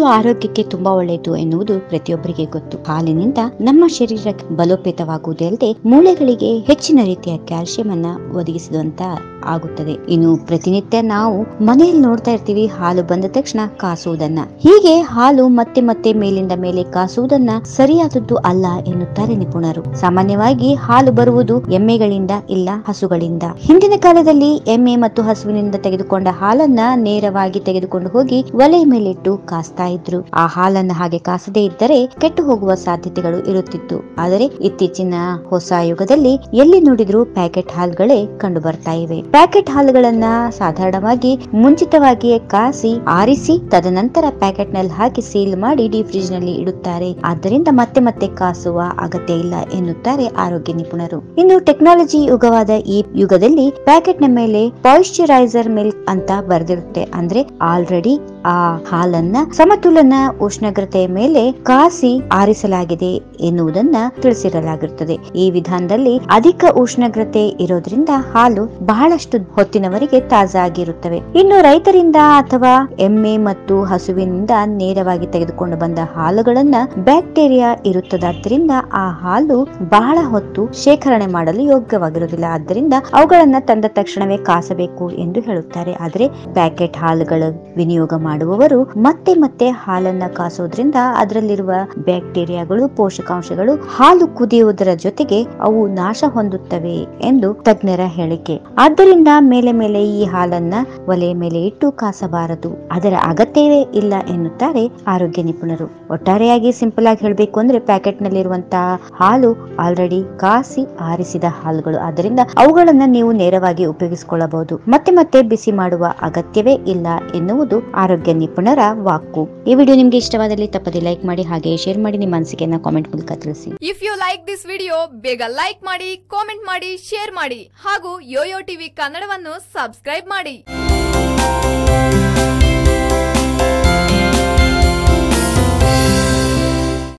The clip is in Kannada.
ಆರೋಗ್ಯಕ್ಕೆ ತುಂಬಾ ಒಳ್ಳೆಯದು ಎನ್ನುವುದು ಪ್ರತಿಯೊಬ್ಬರಿಗೆ ಗೊತ್ತು ಹಾಲಿನಿಂದ ನಮ್ಮ ಶರೀರಕ್ಕೆ ಬಲೋಪೇತವಾಗುವುದೇ ಅಲ್ಲದೆ ಮೂಳೆಗಳಿಗೆ ಹೆಚ್ಚಿನ ರೀತಿಯ ಕ್ಯಾಲ್ಸಿಯಂ ಅನ್ನ ಒದಗಿಸಿದಂತ ಆಗುತ್ತದೆ ಇನ್ನು ಪ್ರತಿನಿತ್ಯ ನಾವು ಮನೆಯಲ್ಲಿ ನೋಡ್ತಾ ಇರ್ತೀವಿ ಹಾಲು ಬಂದ ತಕ್ಷಣ ಕಾಸುವುದನ್ನ ಹೀಗೆ ಹಾಲು ಮತ್ತೆ ಮತ್ತೆ ಮೇಲಿಂದ ಮೇಲೆ ಕಾಸುವುದನ್ನ ಸರಿಯಾದದ್ದು ಅಲ್ಲ ಎನ್ನುತ್ತಾರೆ ನಿಪುಣರು ಸಾಮಾನ್ಯವಾಗಿ ಹಾಲು ಬರುವುದು ಎಮ್ಮೆಗಳಿಂದ ಇಲ್ಲ ಹಸುಗಳಿಂದ ಹಿಂದಿನ ಕಾಲದಲ್ಲಿ ಎಮ್ಮೆ ಮತ್ತು ಹಸುವಿನಿಂದ ತೆಗೆದುಕೊಂಡ ಹಾಲನ್ನ ನೇರವಾಗಿ ತೆಗೆದುಕೊಂಡು ಹೋಗಿ ಒಲೆ ಮೇಲಿಟ್ಟು ಕಾಸ್ತಾ ಇದ್ರು ಆ ಹಾಲನ್ನ ಹಾಗೆ ಕಾಸದೇ ಇದ್ದರೆ ಕೆಟ್ಟು ಹೋಗುವ ಸಾಧ್ಯತೆಗಳು ಇರುತ್ತಿತ್ತು ಆದರೆ ಇತ್ತೀಚಿನ ಹೊಸ ಯುಗದಲ್ಲಿ ಎಲ್ಲಿ ನೋಡಿದ್ರು ಪ್ಯಾಕೆಟ್ ಹಾಲ್ಗಳೇ ಕಂಡು ಬರ್ತಾ ಇವೆ ಪ್ಯಾಕೆಟ್ ಹಾಲುಗಳನ್ನ ಸಾಧಾರಣವಾಗಿ ಮುಂಚಿತವಾಗಿಯೇ ಕಾಸಿ ಆರಿಸಿ ತದನಂತರ ಪ್ಯಾಕೆಟ್ ನಲ್ಲಿ ಹಾಕಿ ಸೀಲ್ ಮಾಡಿ ಡೀ ಫ್ರಿಜ್ ನಲ್ಲಿ ಇಡುತ್ತಾರೆ ಆದ್ದರಿಂದ ಮತ್ತೆ ಮತ್ತೆ ಕಾಸುವ ಅಗತ್ಯ ಇಲ್ಲ ಎನ್ನುತ್ತಾರೆ ಆರೋಗ್ಯ ನಿಪುಣರು ಇನ್ನು ಟೆಕ್ನಾಲಜಿ ಯುಗವಾದ ಈ ಯುಗದಲ್ಲಿ ಪ್ಯಾಕೆಟ್ ನ ಮೇಲೆ ಪಾಯಿಶ್ಚರೈಸರ್ ಮಿಲ್ಕ್ ಅಂತ ಬರೆದಿರುತ್ತೆ ಅಂದ್ರೆ ಆಲ್ರೆಡಿ ಆ ಹಾಲನ್ನ ಸಮತೋಲನ ಉಷ್ಣಾಗ್ರತೆಯ ಮೇಲೆ ಕಾಸಿ ಆರಿಸಲಾಗಿದೆ ಎನ್ನುವುದನ್ನ ತಿಳಿಸಿರಲಾಗಿರುತ್ತದೆ ಈ ವಿಧಾನದಲ್ಲಿ ಅಧಿಕ ಉಷ್ಣಾಗ್ರತೆ ಇರೋದ್ರಿಂದ ಹಾಲು ಬಹಳಷ್ಟು ಹೊತ್ತಿನವರೆಗೆ ತಾಜಾ ಆಗಿರುತ್ತವೆ ಇನ್ನು ರೈತರಿಂದ ಅಥವಾ ಎಮ್ಮೆ ಮತ್ತು ಹಸುವಿನಿಂದ ನೇರವಾಗಿ ತೆಗೆದುಕೊಂಡು ಬಂದ ಹಾಲುಗಳನ್ನ ಬ್ಯಾಕ್ಟೀರಿಯಾ ಇರುತ್ತದಾದ್ರಿಂದ ಆ ಹಾಲು ಬಹಳ ಹೊತ್ತು ಶೇಖರಣೆ ಮಾಡಲು ಯೋಗ್ಯವಾಗಿರುವುದಿಲ್ಲ ಆದ್ದರಿಂದ ಅವುಗಳನ್ನ ತಂದ ತಕ್ಷಣವೇ ಕಾಸಬೇಕು ಎಂದು ಹೇಳುತ್ತಾರೆ ಆದರೆ ಪ್ಯಾಕೆಟ್ ಹಾಲುಗಳ ವಿನಿಯೋಗ ಮಾಡುವವರು ಮತ್ತೆ ಮತ್ತೆ ಹಾಲನ್ನ ಕಾಸೋದ್ರಿಂದ ಅದರಲ್ಲಿರುವ ಬ್ಯಾಕ್ಟೀರಿಯಾಗಳು ಪೋಷಕಾಂಶಗಳು ಹಾಲು ಕುದಿಯುವುದರ ಜೊತೆಗೆ ಅವು ನಾಶ ಹೊಂದುತ್ತವೆ ಎಂದು ತಜ್ಞರ ಹೇಳಿಕೆ ಆದ್ದರಿಂದ ಮೇಲೆ ಮೇಲೆ ಈ ಹಾಲನ್ನ ಒಲೆಯ ಮೇಲೆ ಇಟ್ಟು ಕಾಸಬಾರದು ಅದರ ಅಗತ್ಯವೇ ಇಲ್ಲ ಎನ್ನುತ್ತಾರೆ ಆರೋಗ್ಯ ನಿಪುಣರು ಒಟ್ಟಾರೆಯಾಗಿ ಸಿಂಪಲ್ ಆಗಿ ಹೇಳಬೇಕು ಅಂದ್ರೆ ಪ್ಯಾಕೆಟ್ ನಲ್ಲಿರುವಂತಹ ಹಾಲು ಆಲ್ರೆಡಿ ಕಾಸಿ ಆರಿಸಿದ ಹಾಲುಗಳು ಆದ್ದರಿಂದ ಅವುಗಳನ್ನ ನೀವು ನೇರವಾಗಿ ಉಪಯೋಗಿಸಿಕೊಳ್ಳಬಹುದು ಮತ್ತೆ ಮತ್ತೆ ಬಿಸಿ ಮಾಡುವ ಅಗತ್ಯವೇ ಇಲ್ಲ ಎನ್ನುವುದು ಆರೋಗ್ಯ ನಿಪುಣರ ವಾಕು ಈ ವಿಡಿಯೋ ನಿಮ್ಗೆ ಇಷ್ಟವಾದಲ್ಲಿ ತಪ್ಪದೆ ಲೈಕ್ ಮಾಡಿ ಹಾಗೆ ಶೇರ್ ಮಾಡಿ ನಿಮ್ಮ ಅನಿಸಿಕೆಯನ್ನ ಕಾಮೆಂಟ್ ಮೂಲಕ ತಿಳಿಸಿ if you like this video ಬೇಗ ಲೈಕ್ ಮಾಡಿ ಕಾಮೆಂಟ್ ಮಾಡಿ ಶೇರ್ ಮಾಡಿ ಹಾಗೂ ಯೋಯೋ ಟಿವಿ ಕನ್ನಡವನ್ನು ಸಬ್ಸ್ಕ್ರೈಬ್ ಮಾಡಿ